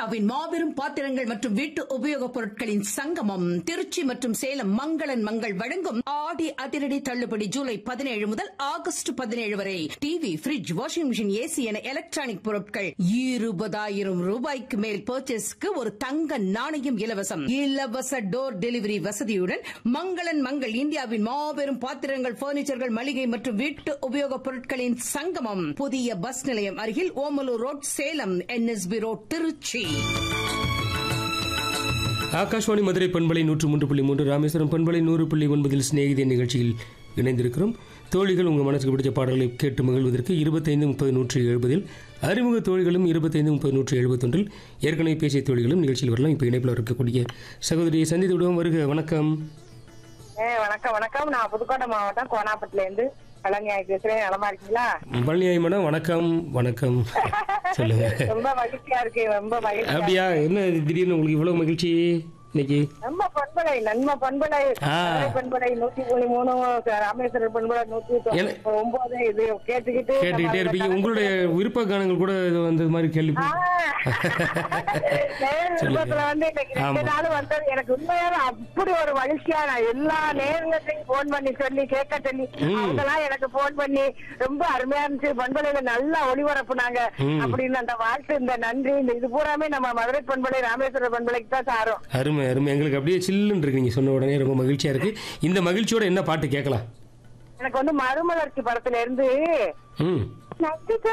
இந்தியாவின் மாபெரும் பாத்திரங்கள் மற்றும் வீட்டு உபயோகப் பொருட்களின் சங்கமம் திருச்சி மற்றும் சேலம் மங்களன் மங்கள் வழங்கும் ஆடி அதிரடி தள்ளுபடி ஜூலை பதினேழு முதல் ஆகஸ்ட் பதினேழு வரை TV fridge washing machine AC என எலக்ட்ரானிக் பொருட்கள் இருபதாயிரம் ரூபாய்க்கு மேல் பர்ச்சேஸ்க்கு ஒரு தங்க நாணயம் இலவசம் இலவச டோர் டெலிவரி வசதியுடன் மங்களன் மங்கள் இந்தியாவின் மாபெரும் பாத்திரங்கள் பர்னிச்சர்கள் மளிகை மற்றும் வீட்டு உபயோகப் பொருட்களின் சங்கமம் புதிய பஸ் நிலையம் அருகில் Omalur road Salem NSP road Tiruchi Akashvani Madurai பண்பலை நூற்று மூன்று புள்ளி மூன்று ராமேஸ்வரம் பண்பலை நூறு புள்ளி ஒன்பதில் சிநேகிதே நிகழ்ச்சியில் இணைந்திருக்கிறோம் தோழிகள் உங்கள் மனசுக்கு பிடிச்ச பாடல்களை கேட்டு மகிழ்வதற்கு இருபத்தைந்து முப்பது நூற்றி எழுபதில் அறிமுக தோழிகளும் இருபத்தைந்து முப்பது நூற்றி எழுபத்தொன்றில் ஏற்கனவே பேசிய தோழிகளும் நிகழ்ச்சியில் வரலாம் இப்போ இணைப்பில் இருக்கக்கூடிய சகோதரியை சந்தித்து விடுவோம் வருக வணக்கம் ஏ வணக்கம் வணக்கம் நான் புதுக்கோட்டை மாவட்டம் கோனாப்பட்டுல இருந்து கலைஞாய் பேசுறேன் நலமா இருக்கீங்களா பழனியாய் மேடம் வணக்கம் வணக்கம் சொல்லுங்க ரொம்ப மகிழ்ச்சியா இருக்கு ரொம்ப மகிழ்ச்சியா அப்படியா என்ன திடீர்னு உங்களுக்கு இவ்வளவு மகிழ்ச்சி இன்னைக்கு நம்ம பண்பலை நன்ம பண்பலை ஆ. மதுரை பண்பலை நூத்தி புள்ளி மூணு ராமேஸ்வரம் பண்பலை நூத்தி என்ன? ஒன்பது இது கேட்டுக்கிட்டு கேட்டுக்கிட்டே இருப்பீங்க உங்களுடைய விருப்ப கானங்கள் கூட இது வந்த மாதிரி கேள்வி நேர்ல வந்து இன்னைக்கு ரெண்டு ஆமா. நாள் வந்தது எனக்கு உண்மையான அப்படி ஒரு மகிழ்ச்சியா நான் எல்லா நேரங்களையும் போன் பண்ணி சொல்லி கேட்க சொல்லி அவங்கெல்லாம் எனக்கு போன் பண்ணி ரொம்ப அருமையா இருந்துச்சு பண்பலையில நல்லா ஒளிபரப்புனாங்க ம். அப்படின்னு அந்த வாழ்த்து இந்த நன்றி இந்த இது பூராமே நம்ம மதுரை பண்பலை ராமேஸ்வரம் பண்பலைக்கு தான் சாரும் அருமை அருமை எங்களுக்கு அப்படியே சில்லுன்னு இருக்கு நீங்க சொன்ன உடனே ரொம்ப மகிழ்ச்சியா இருக்கு இந்த மகிழ்ச்சியோட என்ன பாட்டு கேட்கலாம் எனக்கு வந்து மறுமலர்ச்சி படத்துல இருந்து ம் நட்சத்திர